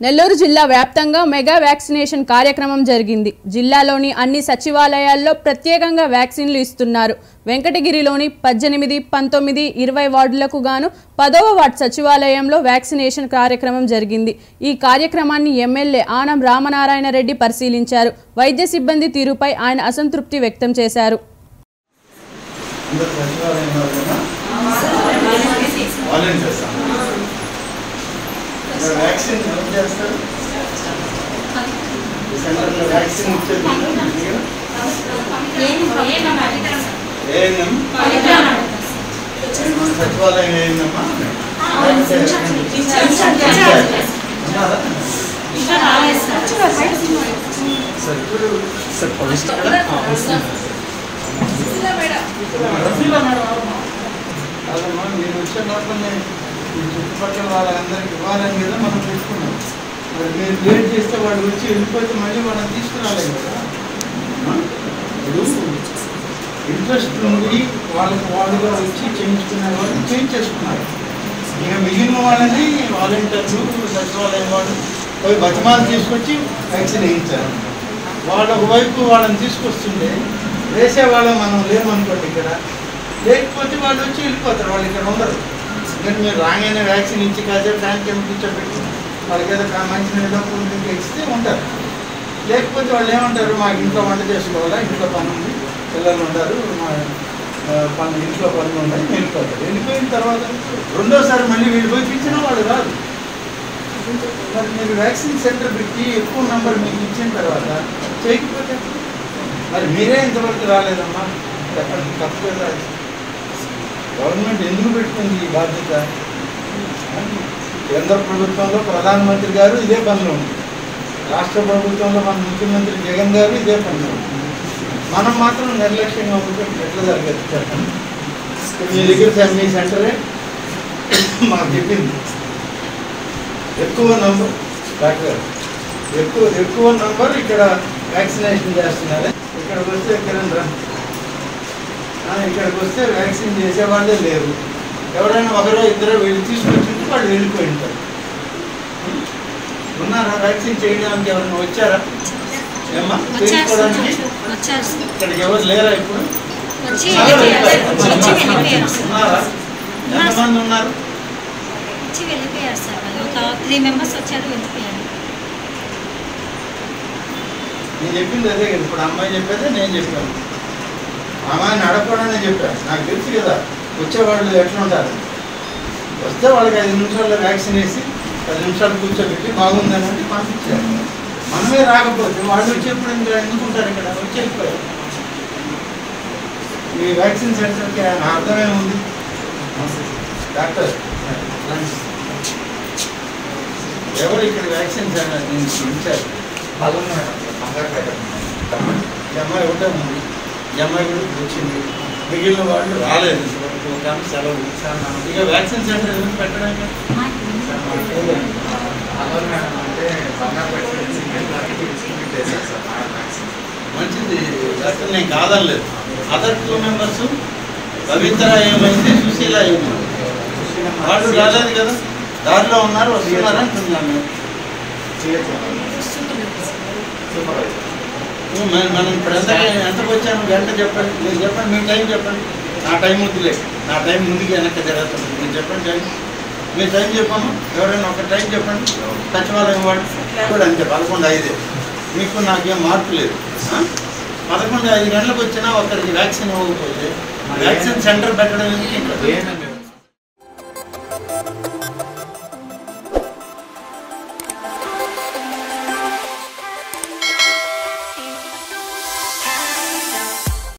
నెల్లూరు జిల్లా వ్యాప్తంగా mega vaccination కార్యక్రమం జరిగింది జిల్లాలోని అన్ని సచివాలయాల్లో ప్రత్యేకంగా వ్యాక్సిన్లు ఇస్తున్నారు వెంకటగిరిలోని పద్దెనిమిది పంతొమ్మిది ఇరవై వార్డులకు గాను పదవ వార్డు సచివాలయంలో వ్యాక్సినేషన్ కార్యక్రమం జరిగింది ఈ కార్యక్రమాన్ని ఎమ్మెల్యే ఆనం రామనారాయణ రెడ్డి పరిశీలించారు వైద్య సిబ్బంది తీరుపై ఆయన అసంతృప్తి వ్యక్తం చేశారు అందరు సచివాలయం వాళ్ళేనా? వాలంటీర్సా? ఇక్కడ వ్యాక్సిన్ ఎవరు చేస్తారు ఈ సెంటర్లో వ్యాక్సిన్ ఇచ్చేది ఉందా? ఇక్కడ? ఏఎన్ఎం? మన సచివాలయం ఏఎన్ఎమ్మా? ఉన్నారా? సరే, ఇప్పుడు అదమ్మా మీరు వచ్చే లోపలనే ఈ చుట్టుపక్కల వాళ్ళందరికీ ఇవ్వాలని కదా మనం తీసుకున్నాం మరి మీరు లేట్ చేస్తే వాళ్ళు వచ్చి వెళ్ళిపోతే మళ్ళీ మనం తీసుకురాలేము కదా ఆ? ఇప్పుడు ఇంట్రెస్ట్ ఉంది వాళ్ళకి వాళ్ళుగా వచ్చి చేయించుకునే వాళ్ళు చేయించేసుకున్నారు ఇక మిగిలిన వాళ్ళని వాలంటీర్లు సచివాలయం వాళ్ళు పోయి బతిమాలు తీసుకొచ్చి వ్యాక్సిన్ వేయించారు వాళ్ళ వైపు వాళ్ళని తీసుకొస్తుండే వేసే వాళ్ళం మనం లేమనుకోండి ఇక్కడ లేకపోతే వాళ్ళు వచ్చి వెళ్ళిపోతారు వాళ్ళు ఇక్కడ ఉండరు ఎందుకంటే మీరు రాగానే వ్యాక్సిన్ ఇచ్చి కాసేపు ఫ్యాన్ కింద కూర్చోబెట్టి వాళ్ళకి ఏదో కా- మంచి నీళ్ళ ఇంకా ఇస్తే ఉంటారు లేకపోతే వాళ్ళు ఏమంటారు మాకు ఇంట్లో వంట చేసుకోవాలా ఇంట్లో పని ఉంది పిల్లలు ఉంటారు మా ఆ, పని ఇంట్లో పనులు ఉన్నాయి వెళ్ళిపోతారు వెళ్ళిపోయిన తర్వాత రెండోసారి మళ్ళీ వీళ్ళు పోయి పిలిచినా వాళ్ళు రాదు మరి మీరు వ్యాక్సిన్ సెంటర్ పెట్టి ఎక్కువ నంబర్ మీకు ఇచ్చిన తర్వాత చేయకపోతే మరి మీరే ఇంతవరకు రాలేదమ్మా చెప్పండి తప్పు కదా అది. గవర్నమెంట్ ఎందుకు పెట్టుకుంది ఈ బాధ్యత కేంద్ర ప్రభుత్వంలో ప్రధానమంత్రి గారు ఇదే పనిలో ఉంది రాష్ట్ర ప్రభుత్వంలో మన ముఖ్యమంత్రి జగన్ గారు ఇదే పనిలో ఉంది మనం మాత్రం నిర్లక్ష్యంగా ఉంటే ఎట్లా జరగదు చెప్పండి ఇప్పుడు మీ దగ్గర మీ సెంటరే మాకు చెప్పింది ఎక్కువ నంబర్ డాక్టర్ గారు ఎక్కువ ఎక్కువ నంబర్ ఇక్కడ వ్యాక్సినేషన్ చేస్తున్నారు ఇక్కడికి వస్తే కిరణ్ రా ఆ, ఇక్కడికి వస్తే వ్యాక్సిన్ చేసేవాళ్ళే లేరు ఎవరైనా ఒకరో ఇద్దరు వెళ్ళి తీసుకొచ్చింది వాళ్ళు వెళ్ళిపోయి ఉంటారు ఉన్నారా వ్యాక్సిన్ చేయడానికి ఎవరైనా వచ్చారా ఏమ్మా తీసుకోవడానికి వచ్చారు సార్. ఇక్కడికి ఎవరు లేరా ఇప్పుడు వచ్చి వెళ్ళిపోయారు సార్. వచ్చి వెళ్ళిపోయారు సార్. ఉన్నారా ఎంతమంది ఉన్నారు వచ్చి వెళ్ళిపోయారు సార్ వాళ్ళు ఒక త్రీ మెంబర్స్ వచ్చారు వెళ్ళిపోయారు నేను చెప్పింది అదే కదా ఇప్పుడు అమ్మాయి చెప్పేదే నేను చెప్పాను అమ్మాయిని అడగకూడనే చెప్పాను నాకు తెలుసు కదా వచ్చేవాళ్ళు ఎట్లా ఉంటారు వస్తే వాళ్ళకి ఐదు నిమిషాల్లో వ్యాక్సిన్ వేసి పది నిమిషాలు కూర్చోబెట్టి బాగుందని అంటే పంపించారు మనమే రాకపోతే వాళ్ళు వచ్చేప్పుడు ఇంకా ఎందుకు ఉంటారు ఇక్కడ వచ్చి వెళ్ళిపోయారు ఈ వ్యాక్సిన్ సెంటర్కి అర్థమేముంది డాక్టర్ లంచ్. ఎవరు ఇక్కడ వ్యాక్సిన్ సెంటర్ ఇచ్చారు ఈ అమ్మాయి ఒకటే ఉంది ఈ అమ్మాయి కూడా ఇప్పుడు వచ్చింది మిగిలిన వాళ్ళు రాలేదు ఇంతవరకు ఒక ఆమె సెలవు ఇక వ్యాక్సిన్ సెంటర్ ఎందుకు పెట్టడానికి మంచిది డాక్టర్ నేను కాదనలేదు అదర్ టూ మెంబర్స్ పవిత్ర ఏమైంది సుశీల ఏమైంది వాళ్ళు రాలేదు కదా దారిలో ఉన్నారు వస్తున్నారు అంటున్నాను మనం మనం ఇప్పుడు ఎంత ఎంతకు వచ్చాను గంట చెప్పండి మీరు చెప్పండి మీ టైం చెప్పండి నా టైం వద్దులే నా టైం ముందుకు వెనక్కి జరుగుతుంది మీరు చెప్పండి టైం మీ టైం చెప్పమ్మా ఎవరైనా ఒక టైం చెప్పండి సచివాలయం వాడు కూడా అంతే పదకొండు ఐదే మీకు నాకేం మార్పు లేదు ఆ? పదకొండు ఐదు గంటలకు వచ్చినా ఒకరికి వ్యాక్సిన్ ఇవ్వకపోతే వ్యాక్సిన్ సెంటర్ పెట్టడం ఎందుకు ఇంకా